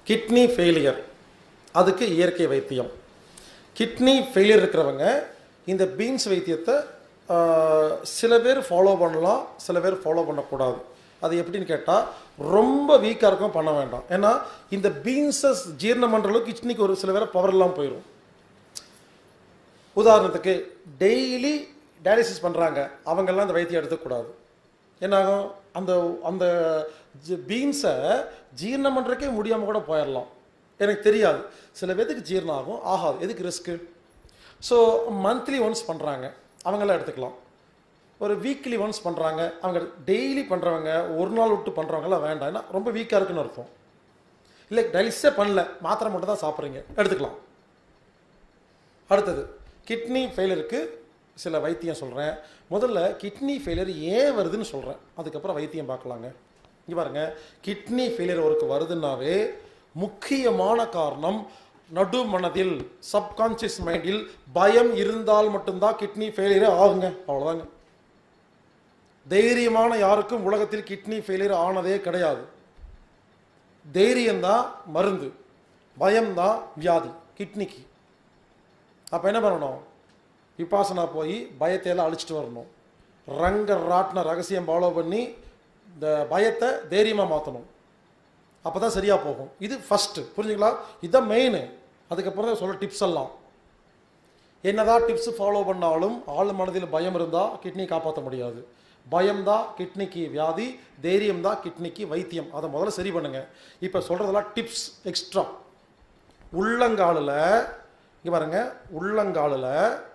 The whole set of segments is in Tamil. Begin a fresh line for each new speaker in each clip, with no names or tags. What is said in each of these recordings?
கிட்னி ஃபெயிலியர் அதுக்கு இயற்கை வைத்தியம் கிட்னி ஃபெயிலியர் இருக்கிறவங்க இந்த பீன்ஸ் வைத்தியத்தை ஆஹ், சில பேர் ஃபாலோ பண்ணலாம் சில பேர் ஃபாலோ பண்ணக்கூடாது அது எப்படின்னு கேட்டால் ரொம்ப வீக்காக இருக்கும் பண்ண வேண்டாம் ஏன்னா இந்த பீன்ஸை ஜீரணம் பண்ணுற அளவுக்கு கிட்னிக்கு ஒரு சில பேரை பவர் எல்லாம் போயிடும் உதாரணத்துக்கு டெய்லி டயாலிசிஸ் பண்ணுறாங்க அவங்கெல்லாம் அந்த வைத்தியம் எடுத்துக்கூடாது என்னாகும் அந்த அந்த பீன்ஸை ஜீரணம் பண்ணுறக்கே முடியாமல் கூட போயிடலாம் எனக்கு தெரியாது சில பேத்துக்கு ஜீரணம் ஆகும் ஆகாது எதுக்கு ரிஸ்க்கு ஸோ மந்த்லி ஒன்ஸ் பண்ணுறாங்க அவங்கெல்லாம் எடுத்துக்கலாம் ஒரு வீக்லி ஒன்ஸ் பண்ணுறாங்க அவங்க டெய்லி பண்ணுறவங்க ஒரு நாள் விட்டு பண்ணுறவங்கலாம் வேண்டாம் ஏன்னா ரொம்ப வீக்காக இருக்குன்னு அர்த்தம் இல்லை டயாலிசிஸே பண்ணல மாத்திரை மட்டும் தான் சாப்பிட்றீங்க எடுத்துக்கலாம் அடுத்தது கிட்னி ஃபெயிலியருக்கு சில வைத்தியம் சொல்கிறேன் முதல்ல கிட்னி ஃபெயிலியர் ஏன் வருதுன்னு சொல்கிறேன் அதுக்கப்புறம் வைத்தியம் பார்க்கலாங்க இங்கே பாருங்க கிட்னி ஃபெயிலியர் ஒருக்கு வருதுன்னாவே முக்கியமான காரணம் நடு மனதில் சப்கான்ஷியஸ் மைண்டில் பயம் இருந்தால் மட்டும்தான் கிட்னி ஃபெயிலியரே ஆகுங்க அவ்வளோதாங்க தைரியமான யாருக்கும் உலகத்தில் கிட்னி ஃபெயிலியர் ஆனதே கிடையாது தைரியம்தான் மருந்து பயம்தான் வியாதி கிட்னிக்கு அப்போ என்ன பண்ணணும் விபாசனா போய் பயத்தை எல்லாம் அழிச்சிட்டு வரணும் ரங்க ராட்டின ரகசியம் ஃபாலோ பண்ணி இந்த பயத்தை தைரியமாக மாற்றணும் அப்போ தான் சரியாக போகும் இது ஃபஸ்ட்டு புரிஞ்சுங்களா இதுதான் மெயின் அதுக்கப்புறம் தான் சொல்ல டிப்ஸ் எல்லாம் என்னதான் டிப்ஸ் ஃபாலோ பண்ணாலும் ஆள் மனதில் பயம் இருந்தால் கிட்னி காப்பாற்ற முடியாது பயம்தான் கிட்னிக்கு வியாதி தைரியம் தான் கிட்னிக்கு வைத்தியம் அதை முதல்ல சரி பண்ணுங்க இப்போ சொல்கிறதெல்லாம் டிப்ஸ் எக்ஸ்ட்ரா உள்ளங்காலில் இங்கே பாருங்க உள்ளங்காலில்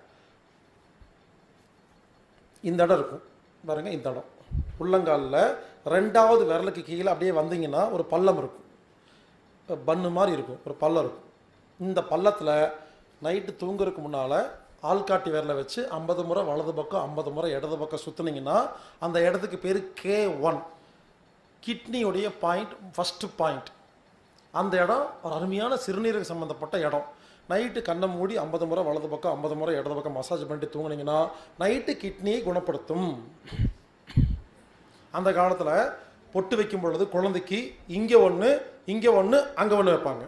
இந்த இடம் இருக்கும் பாருங்க இந்த இடம் உள்ளங்காலில் ரெண்டாவது விரலுக்கு கீழே அப்படியே வந்தீங்கன்னா ஒரு பள்ளம் இருக்கும் பன்னு மாதிரி இருக்கும் ஒரு பள்ளம் இருக்கும் இந்த பள்ளத்தில் நைட்டு தூங்குறதுக்கு முன்னால் ஆள்காட்டி விரலை வச்சு ஐம்பது முறை வலது பக்கம் ஐம்பது முறை இடது பக்கம் சுற்றுனீங்கன்னா அந்த இடத்துக்கு பேர் கே ஒன் கிட்னியுடைய பாயிண்ட் ஃபஸ்ட்டு பாயிண்ட் அந்த இடம் ஒரு அருமையான சிறுநீரக சம்மந்தப்பட்ட இடம் நைட்டு கண்ணை மூடி ஐம்பது முறை வலது பக்கம் ஐம்பது முறை இடது பக்கம் மசாஜ் பண்ணிட்டு தூங்குனீங்கன்னா நைட்டு கிட்னியை குணப்படுத்தும் அந்த காலத்தில் பொட்டு வைக்கும் பொழுது குழந்தைக்கு இங்கே ஒன்று இங்கே ஒன்று அங்கே ஒன்று வைப்பாங்க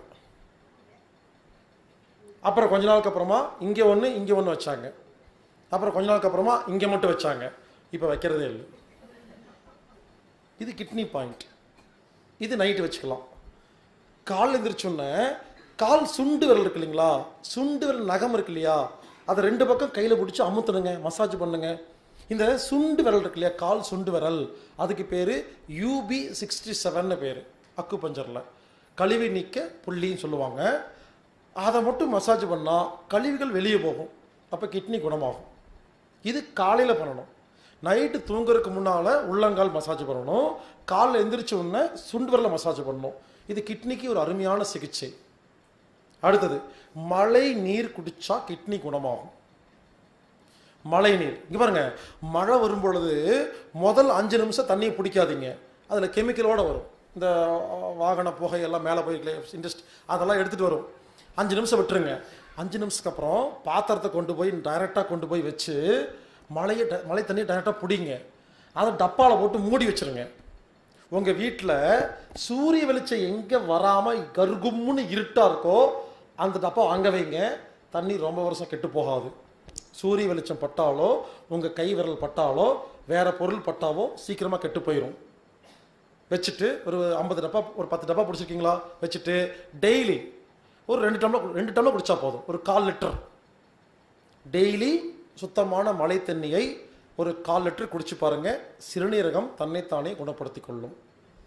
அப்புறம் கொஞ்ச நாளுக்கு அப்புறமா இங்கே ஒன்று இங்கே ஒன்று வச்சாங்க அப்புறம் கொஞ்ச நாளுக்கு அப்புறமா இங்கே மட்டும் வச்சாங்க இப்போ வைக்கிறதே இல்லை இது கிட்னி பாயிண்ட் இது நைட்டு வச்சுக்கலாம் கால் எந்திரிச்சோன்னே கால் சுண்டு விரல் இருக்கு இல்லைங்களா சுண்டு விரல் நகம் இருக்கு இல்லையா அதை ரெண்டு பக்கம் கையில் பிடிச்சி அமுத்துனுங்க மசாஜ் பண்ணுங்க இந்த சுண்டு விரல் இருக்கு இல்லையா கால் சுண்டு விரல் அதுக்கு பேர் யூபி சிக்ஸ்டி செவன்னு பேர் அக்கு பஞ்சரில் கழிவு நீக்க புள்ளின்னு சொல்லுவாங்க அதை மட்டும் மசாஜ் பண்ணால் கழிவுகள் வெளியே போகும் அப்போ கிட்னி குணமாகும் இது காலையில் பண்ணணும் நைட்டு தூங்குறதுக்கு முன்னால் உள்ளங்கால் மசாஜ் பண்ணணும் காலைல எந்திரிச்ச உடனே சுண்டு விரலை மசாஜ் பண்ணணும் இது கிட்னிக்கு ஒரு அருமையான சிகிச்சை அடுத்தது மழை நீர் குடிச்சா கிட்னி குணமாகும் மழை நீர் இங்க பாருங்க மழை வரும் பொழுது முதல் அஞ்சு நிமிஷம் தண்ணியை பிடிக்காதீங்க அதில் கெமிக்கலோட வரும் இந்த அஹ், வாகன புகையெல்லாம் மேலே போய் இண்டஸ்ட் அதெல்லாம் எடுத்துகிட்டு வரும் அஞ்சு நிமிஷம் விட்டுருங்க அஞ்சு நிமிஷத்துக்கு அப்புறம் பாத்திரத்தை கொண்டு போய் டைரெக்டாக கொண்டு போய் வச்சு மழையை ட- மழை தண்ணியை டைரெக்டாக பிடிங்க அதை டப்பாவில் போட்டு மூடி வச்சிருங்க உங்கள் வீட்டில் சூரிய வெளிச்சம் எங்கே வராமல் கருகும்னு இருட்டாக இருக்கோ அந்த டப்பா அங்கே வைங்க தண்ணி ரொம்ப வருஷம் கெட்டு போகாது சூரிய வெளிச்சம் பட்டாலோ உங்கள் கை விரல் பட்டாலோ வேற பொருள் பட்டாவோ சீக்கிரமாக கெட்டு போயிடும் வச்சுட்டு ஒரு ஐம்பது டப்பா ஒரு பத்து டப்பா பிடிச்சிருக்கீங்களா வச்சுட்டு டெய்லி ஒரு ரெண்டு டம்ளர் ரெண்டு டம்ளர் குடிச்சா போதும் ஒரு கால் லிட்டர் டெய்லி சுத்தமான மழை தண்ணியை ஒரு கால் லிட்டர் குடிச்சு பாருங்க சிறுநீரகம் தன்னைத்தானே குணப்படுத்திக் கொள்ளும்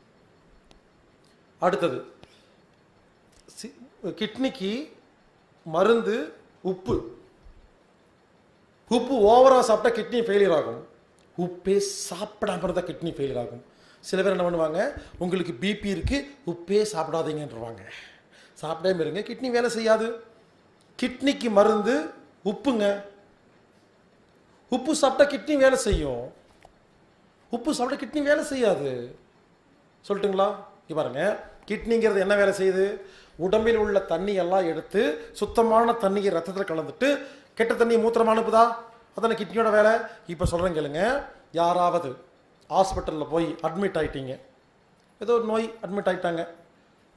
அடுத்தது சி- கிட்னிக்கு மருந்து உப்பு உப்பு ஓவரா சாப்பிட்டா கிட்னி ஃபெயிலியர் ஆகும் உப்பே சாப்பிடாம இருந்தால் கிட்னி ஃபெயிலியர் ஆகும் சில பேர் என்ன பண்ணுவாங்க உங்களுக்கு பிபி இருக்கு உப்பே சாப்பிடாதீங்கன்றவாங்க சாப்பிடாம இருங்க கிட்னி வேலை செய்யாது கிட்னிக்கு மருந்து உப்புங்க உப்பு சாப்பிட்டா கிட்னி வேலை செய்யும் உப்பு சாப்பிட்டா கிட்னி வேலை செய்யாது சொல்லட்டுங்களா இங்க பாருங்க கிட்னிங்கிறது என்ன வேலை செய்யுது உடம்பில் உள்ள தண்ணி எல்லாம் எடுத்து சுத்தமான தண்ணியை ரத்தத்தில் கலந்துட்டு கெட்ட தண்ணியை மூத்திரமா அனுப்புதா அதானே கிட்னியோட வேலை இப்போ சொல்கிறேன் கேளுங்க யாராவது ஹாஸ்பிட்டலில் போய் அட்மிட் ஆயிட்டீங்க ஏதோ ஒரு நோய் அட்மிட் ஆயிட்டாங்க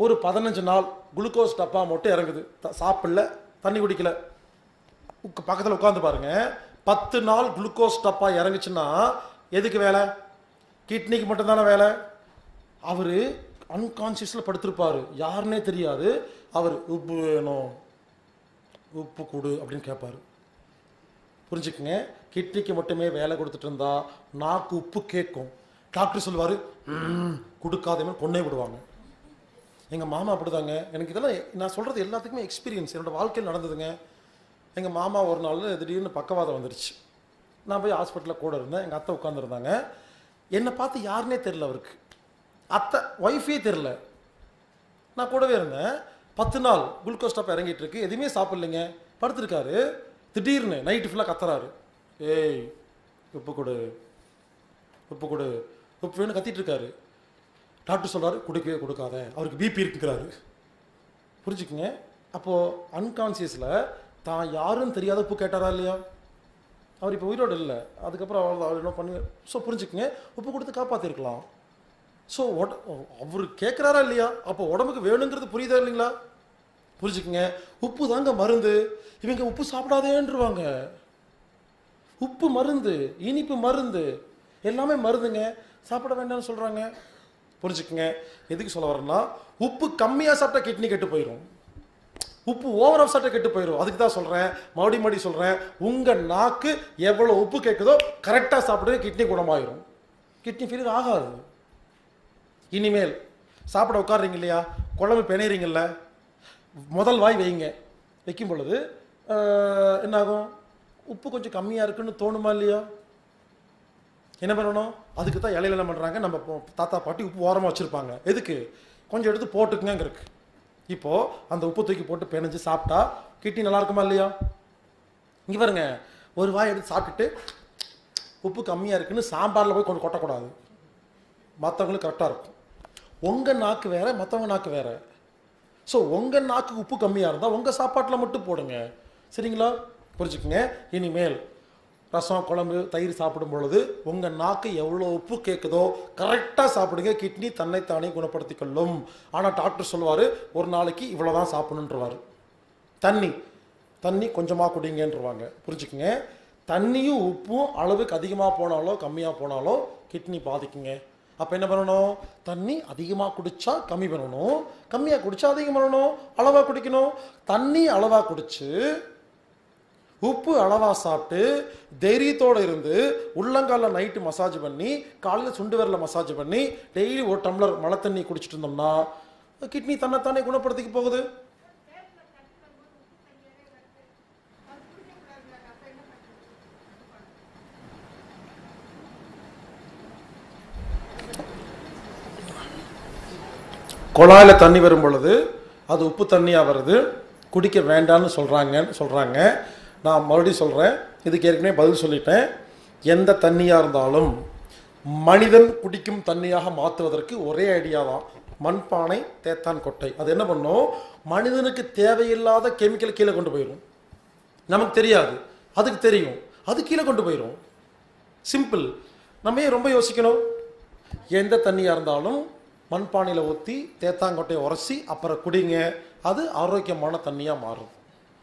ஒரு பதினஞ்சு நாள் குளுக்கோஸ் டப்பா மட்டும் இறங்குது த- சாப்பிடல தண்ணி குடிக்கல உக்க பக்கத்தில் உட்காந்து பாருங்க பத்து நாள் குளுக்கோஸ் டப்பா இறங்குச்சுன்னா எதுக்கு வேலை கிட்னிக்கு மட்டும்தானே வேலை அவர் அன்கான்சியஸில் படுத்திருப்பாரு யாருன்னே தெரியாது அவர் உப்பு வேணும் உப்பு கொடு அப்படின்னு கேட்பாரு புரிஞ்சுக்குங்க கிட்னிக்கு மட்டுமே வேலை கொடுத்துட்டு இருந்தா நாக்கு உப்பு கேட்கும் டாக்டர் சொல்லுவார் கொடுக்காதே கொன்னே விடுவாங்க எங்கள் மாமா அப்படிதாங்க எனக்கு இதெல்லாம் நான் சொல்கிறது எல்லாத்துக்குமே எக்ஸ்பீரியன்ஸ் என்னோட வாழ்க்கையில் நடந்ததுங்க எங்கள் மாமா ஒரு நாள் திடீர்னு பக்கவாதம் வந்துருச்சு நான் போய் ஹாஸ்பிட்டலில் கூட இருந்தேன் எங்கள் அத்தை உட்காந்துருந்தாங்க என்னை பார்த்து யாருன்னே தெரில அவருக்கு அத்தை ஒய்ஃபே தெரில நான் கூடவே இருந்தேன் பத்து நாள் குளுக்கோஸ் ஸ்டாப் இறங்கிட்டு இருக்கு எதுவுமே சாப்பிட்லைங்க படுத்திருக்காரு திடீர்னு நைட்டு ஃபுல்லாக கத்துறாரு ஏய் உப்பு கொடு உப்பு கொடு உப்பு வேணும் கத்திட்டு இருக்காரு டாக்டர் சொல்றாரு கொடுக்கவே கொடுக்காத அவருக்கு பிபி இருக்குங்கிறாரு புரிஞ்சுக்குங்க அப்போது அன்கான்சியஸில் தான் யாருன்னு தெரியாத உப்பு கேட்டாரா இல்லையா அவர் இப்போ உயிரோடு இல்லை அதுக்கப்புறம் அவர் அவர் என்ன பண்ணி ஸோ புரிஞ்சுக்குங்க உப்பு கொடுத்து காப்பாற்றிருக்கலாம் ஸோ உட அவர் கேட்குறாரா இல்லையா அப்போ உடம்புக்கு வேணுங்கிறது புரியுதா இல்லைங்களா புரிஞ்சுக்குங்க உப்பு தாங்க மருந்து இவங்க உப்பு சாப்பிடாதேன்றுவாங்க உப்பு மருந்து இனிப்பு மருந்து எல்லாமே மருந்துங்க சாப்பிட வேண்டாம்னு சொல்கிறாங்க புரிஞ்சுக்குங்க எதுக்கு சொல்ல வரேன்னா உப்பு கம்மியாக சாப்பிட்டா கிட்னி கெட்டு போயிடும் உப்பு ஓவர் ஆஃப் சாப்பிட்டா கெட்டு போயிடும் அதுக்கு தான் சொல்கிறேன் மறுபடி மறுபடி சொல்கிறேன் உங்கள் நாக்கு எவ்வளோ உப்பு கேட்குதோ கரெக்டாக சாப்பிடுங்க கிட்னி குணமாயிரும் கிட்னி ஃபெயிலியர் ஆகாது இனிமேல் சாப்பிட உட்காடுறீங்க இல்லையா குழம்பு பிணையிறீங்கல்ல முதல் வாய் வைங்க வைக்கும் பொழுது ஆஹ், என்னாகும் உப்பு கொஞ்சம் கம்மியாக இருக்குன்னு தோணுமா இல்லையா என்ன பண்ணணும் அதுக்கு தான் இலையில என்ன பண்ணுறாங்க நம்ம இப்போ தாத்தா பாட்டி உப்பு ஓரமாக வச்சுருப்பாங்க எதுக்கு கொஞ்சம் எடுத்து போட்டுக்குங்க இருக்கு இப்போது அந்த உப்பு தூக்கி போட்டு பிணைஞ்சு சாப்பிட்டா கிட்னி நல்லா இருக்குமா இல்லையா இங்கே பாருங்க ஒரு வாய் எடுத்து சாப்பிட்டுட்டு உப்பு கம்மியாக இருக்குன்னு சாம்பாரில் போய் கொண்டு கொட்டக்கூடாது மற்றவங்களுக்கு கரெக்டாக இருக்கும் உங்கள் நாக்கு வேற மற்றவங்க நாக்கு வேற ஸோ உங்கள் நாக்கு உப்பு கம்மியாக இருந்தால் உங்கள் சாப்பாட்டில் மட்டும் போடுங்க சரிங்களா புரிஞ்சுக்குங்க இனிமேல் ரசம் குழம்பு தயிர் சாப்பிடும் பொழுது உங்கள் நாக்கு எவ்வளோ உப்பு கேட்குதோ கரெக்டாக சாப்பிடுங்க கிட்னி தன்னைத்தானே குணப்படுத்திக் கொள்ளும் ஆனால் டாக்டர் சொல்லுவார் ஒரு நாளைக்கு இவ்வளோ தான் சாப்பிடணுன்றவார் தண்ணி தண்ணி கொஞ்சமாக குடிங்கன்றவாங்க புரிஞ்சுக்குங்க தண்ணியும் உப்பும் அளவுக்கு அதிகமாக போனாலோ கம்மியாக போனாலோ கிட்னி பாதிக்குங்க அப்போ என்ன பண்ணணும் தண்ணி அதிகமாக குடிச்சா கம்மி பண்ணணும் கம்மியாக குடிச்சா அதிகம் பண்ணணும் அளவாக குடிக்கணும் தண்ணி அளவாக குடிச்சு உப்பு அளவாக சாப்பிட்டு தைரியத்தோடு இருந்து உள்ளங்கால நைட்டு மசாஜ் பண்ணி காலையில் சுண்டு விரல மசாஜ் பண்ணி டெய்லி ஒரு டம்ளர் மழை தண்ணி குடிச்சிட்டு இருந்தோம்னா கிட்னி தன்னைத்தானே குணப்படுத்திக்க போகுது குழாயில் தண்ணி வரும் பொழுது அது உப்பு தண்ணியாக வருது குடிக்க வேண்டாம்னு சொல்கிறாங்கன்னு சொல்கிறாங்க நான் மறுபடியும் சொல்கிறேன் இதுக்கு ஏற்கனவே பதில் சொல்லிட்டேன் எந்த தண்ணியாக இருந்தாலும் மனிதன் குடிக்கும் தண்ணியாக மாற்றுவதற்கு ஒரே ஐடியா தான் மண்பானை தேத்தான் கொட்டை அது என்ன பண்ணும் மனிதனுக்கு தேவையில்லாத கெமிக்கல் கீழே கொண்டு போயிடும் நமக்கு தெரியாது அதுக்கு தெரியும் அது கீழே கொண்டு போயிடும் சிம்பிள் நம்ம ஏன் ரொம்ப யோசிக்கணும் எந்த தண்ணியாக இருந்தாலும் மண்பானையில் ஊற்றி தேத்தாங்கொட்டையை உரசி அப்புறம் குடிங்க அது ஆரோக்கியமான தண்ணியாக மாறும்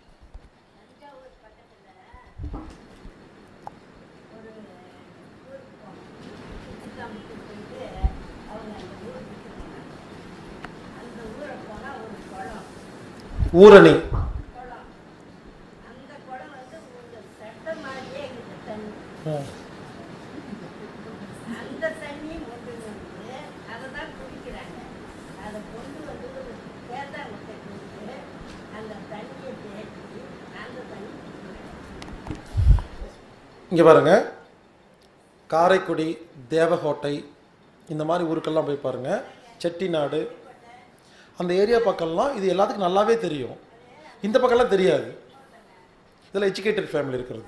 ஊரணி
அந்த குடம் வந்து உங்க சட்டை மாதிரியே இருக்குது தண்ணி
ம்.
அந்த தண்ணி கொண்டு வந்து அதை தான் குடிக்கிறாங்க அதை கொண்டு வந்து ஒரு தேத்தாங்கத்தை கொடுத்து அந்த தண்ணியை தேக்கி அந்த தண்ணி குடிக்கிறாங்க
இங்கே பாருங்க காரைக்குடி தேவகோட்டை இந்த மாதிரி ஊருக்கெல்லாம் போய் பாருங்க செட்டிநாடு அந்த ஏரியா பக்கம்லாம் இது எல்லாத்துக்கும் நல்லாவே தெரியும் இந்த பக்கம்லாம் தெரியாது இதில் எஜுகேட்டட் ஃபேமிலி இருக்கிறது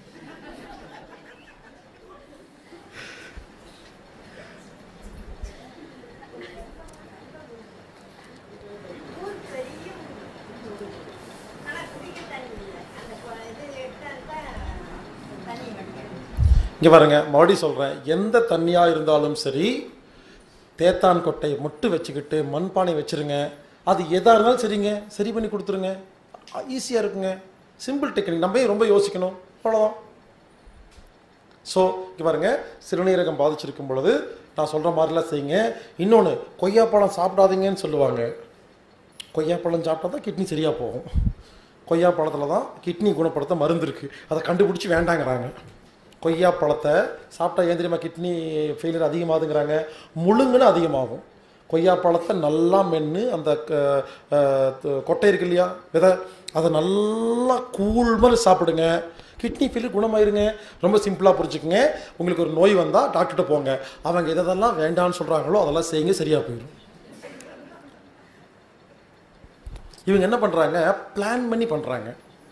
ஊர் பெரிய ஊர் ஆனால் குடிக்க தண்ணி இல்லை அந்த கொ- இது எடுத்தால் தண்ணி வடிக்கிறது
இங்கே பாருங்க மறுபடியும் சொல்கிறேன் எந்த தண்ணியாக இருந்தாலும் சரி தேத்தான் கொட்டை மட்டும் வச்சுக்கிட்டு மண்பானை வச்சிருங்க அது எதாக இருந்தாலும் சரிங்க சரி பண்ணி கொடுத்துருங்க ஈஸியாக இருக்குங்க சிம்பிள் டெக்னிக் நம்ம ஏன் ரொம்ப யோசிக்கணும் அவ்வளோதான் ஸோ இங்கே பாருங்க சிறுநீரகம் பாதிச்சிருக்கும் பொழுது நான் சொல்கிற மாதிரிலாம் செய்யுங்க இன்னொன்று கொய்யாப்பழம் சாப்பிடாதீங்கன்னு சொல்லுவாங்க கொய்யாப்பழம் சாப்பிட்டா தான் கிட்னி சரியாக போகும் கொய்யாப்பழத்தில் தான் கிட்னி குணப்படுத்த மருந்து இருக்குது அதை கண்டுபிடிச்சி வேண்டாங்கிறாங்க கொய்யாப்பழத்தை சாப்பிட்டா ஏன் தெரியுமா கிட்னி ஃபெயிலியர் அதிகமாகுதுங்கிறாங்க முழுங்குன்னு அதிகமாகும் கொய்யாப்பழத்தை நல்லா மென்று அந்த க- அஹ் த- கொட்டை இருக்கு இல்லையா விதை அதை நல்லா கூழ் மாதிரி சாப்பிடுங்க கிட்னி ஃபெயிலியர் குணமாயிருங்க ரொம்ப சிம்பிளாக புரிஞ்சுக்குங்க உங்களுக்கு ஒரு நோய் வந்தால் டாக்டர்கிட்ட போங்க அவங்க எதெல்லாம் வேண்டாம்னு சொல்கிறாங்களோ அதெல்லாம் செய்யுங்க சரியாக போயிடும் இவங்க என்ன பண்ணுறாங்க பிளான் பண்ணி பண்ணுறாங்க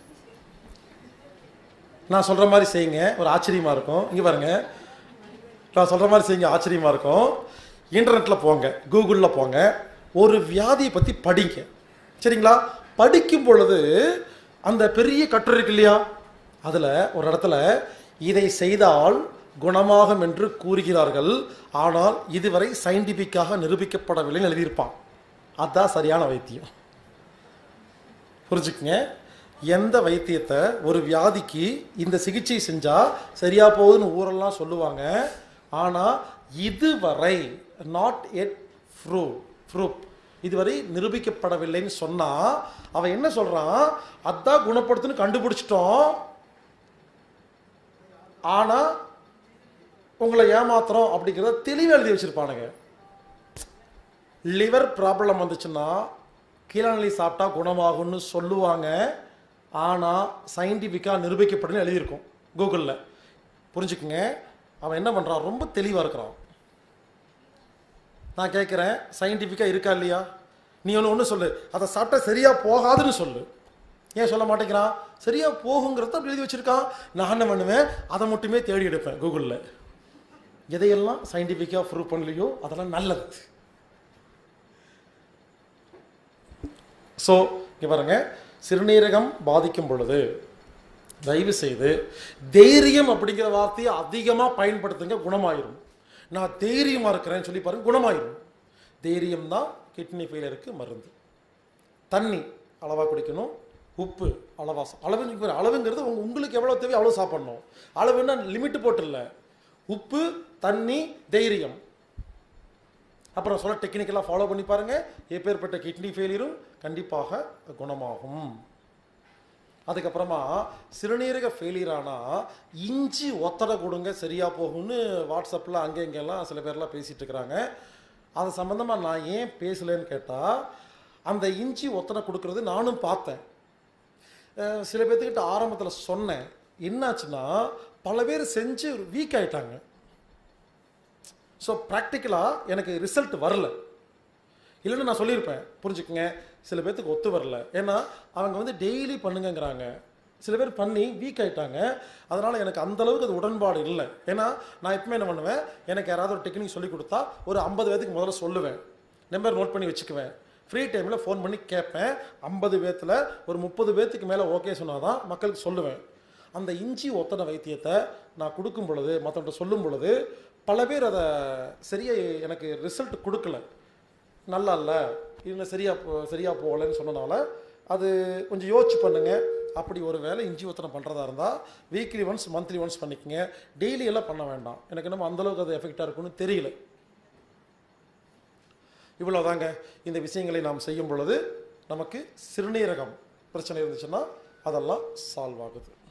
நான் சொல்கிற மாதிரி செய்யுங்க ஒரு ஆச்சரியமாக இருக்கும் இங்கே பாருங்க நான் சொல்கிற மாதிரி செய்யுங்க ஆச்சரியமாக இருக்கும் இன்டர்நெட்டில் போங்க கூகுளில் போங்க ஒரு வியாதியை பற்றி படிங்க சரிங்களா படிக்கும் பொழுது அந்த பெரிய கட்டுரை இருக்கு இல்லையா அதில் ஒரு இடத்துல இதை செய்தால் குணமாகும் என்று கூறுகிறார்கள் ஆனால் இதுவரை சயின்டிஃபிக்காக நிரூபிக்கப்படவில்லைன்னு எழுதியிருப்பான் அதுதான் சரியான வைத்தியம் புரிஞ்சுக்குங்க எந்த வைத்தியத்தை ஒரு வியாதிக்கு இந்த சிகிச்சை செஞ்சா சரியா போகுதுன்னு ஊரெல்லாம் சொல்லுவாங்க ஆனா இதுவரை நாட் எட் ப்ரூ ப்ரூப் இதுவரை நிரூபிக்கப்படவில்லைன்னு சொன்னா அவன் என்ன சொல்றான் அதான் குணப்படுத்துன்னு கண்டுபிடிச்சிட்டோம் ஆனா உங்களை ஏமாத்துறோம் அப்படிங்கிறத தெளிவாக எழுதி வச்சிருப்பானுங்க லிவர் ப்ராப்ளம் வந்துச்சுன்னா கீழநிலை சாப்பிட்டா குணமாகும்னு சொல்லுவாங்க ஆனால் சயின்டிஃபிக்காக நிரூபிக்கப்பட்டுன்னு எழுதியிருக்கும் கூகுளில் புரிஞ்சுக்குங்க அவன் என்ன பண்ணுறான் ரொம்ப தெளிவாக இருக்கிறான் நான் கேட்குறேன் சயின்டிஃபிக்காக இருக்கா இல்லையா நீ ஒன்று ஒன்று சொல்லு அதை சாப்பிட்டா சரியாக போகாதுன்னு சொல்லு ஏன் சொல்ல மாட்டேங்கிறான் சரியாக போகுங்கிறத அப்படி எழுதி வச்சுருக்கான் நான் என்ன பண்ணுவேன் அதை மட்டுமே தேடி எடுப்பேன் கூகுளில் எதையெல்லாம் சயின்டிஃபிக்காக ப்ரூவ் பண்ணலையோ அதெல்லாம் நல்லது ஸோ இங்கே பாருங்க சிறுநீரகம் பாதிக்கும் பொழுது தயவு செய்து தைரியம் அப்படிங்கிற வார்த்தையை அதிகமாக பயன்படுத்துங்க குணமாயிரும் நான் தைரியமாக இருக்கிறேன்னு சொல்லி பாருங்க குணமாயிரும் தைரியம் தான் கிட்னி ஃபெயிலியருக்கு மருந்து தண்ணி அளவாக குடிக்கணும் உப்பு அளவா சா- அளவு இங்க பாரு, அளவுங்கிறது உங்க உங்களுக்கு எவ்வளோ தேவையோ அவ்வளோ சாப்பிடணும் அளவுன்னா லிமிட் போட்டு இல்லை உப்பு தண்ணி தைரியம் அப்புறம் சொல்ல டெக்னிக்கலாக ஃபாலோ பண்ணி பாருங்க எப்பேற்பட்ட கிட்னி ஃபெயிலியரும் கண்டிப்பாக குணமாகும் அதுக்கப்புறமா சிறுநீரக ஃபெயிலியர் ஆனால் இஞ்சி ஒத்தடை கொடுங்க சரியா போகும்னு வாட்ஸ்அப்பில் அங்கே இங்கெல்லாம் சில பேர்லாம் பேசிட்டு இருக்கிறாங்க அது சம்மந்தமாக நான் ஏன் பேசலைன்னு கேட்டால் அந்த இஞ்சி ஒத்தடை கொடுக்கறது நானும் பார்த்தேன் அஹ் சில பேர்த்துக்கிட்ட ஆரம்பத்தில் சொன்னேன் என்னாச்சுன்னா பல பேர் செஞ்சு வீக் ஆயிட்டாங்க ஸோ ப்ராக்டிக்கலாக எனக்கு ரிசல்ட் வரல இல்லைன்னு நான் சொல்லியிருப்பேன் புரிஞ்சுக்குங்க சில பேர்த்துக்கு ஒத்து வரல ஏன்னா அவங்க வந்து டெய்லி பண்ணுங்கங்கிறாங்க சில பேர் பண்ணி வீக் ஆயிட்டாங்க அதனால் எனக்கு அந்த அளவுக்கு அது உடன்பாடு இல்லை ஏன்னா நான் எப்பவுமே என்ன பண்ணுவேன் எனக்கு யாராவது ஒரு டெக்னிக் சொல்லி கொடுத்தா ஒரு ஐம்பது பேத்துக்கு முதல்ல சொல்லுவேன் நம்பர் நோட் பண்ணி வச்சுக்குவேன் ஃப்ரீ டைமில் ஃபோன் பண்ணி கேட்பேன் ஐம்பது பேத்தில் ஒரு முப்பது பேத்துக்கு மேலே ஓகே சொன்னால் தான் மக்களுக்கு சொல்லுவேன் அந்த இஞ்சி ஒத்தனை வைத்தியத்தை நான் கொடுக்கும் பொழுது மற்றவங்க சொல்லும் பொழுது பல பேர் அதை சரியா எனக்கு ரிசல்ட் கொடுக்கல நல்லா இல்லை இன்னும் சரியா போ- சரியா போகலன்னு சொன்னனால அது கொஞ்சம் யோசிச்சு பண்ணுங்க அப்படி ஒரு வேளை இஞ்சி ஒத்தனை பண்ணுறதா இருந்தால் வீக்லி ஒன்ஸ் மந்த்லி ஒன்ஸ் பண்ணிக்கங்க டெய்லி எல்லாம் பண்ண வேண்டாம் எனக்கு என்னமோ அந்த அளவுக்கு அது எஃபெக்டாக இருக்கும்னு தெரியல இவ்வளவுதாங்க இந்த விஷயங்களை நாம் செய்யும் பொழுது நமக்கு சிறுநீரகம் பிரச்சனை இருந்துச்சுன்னா அதெல்லாம் சால்வ் ஆகுது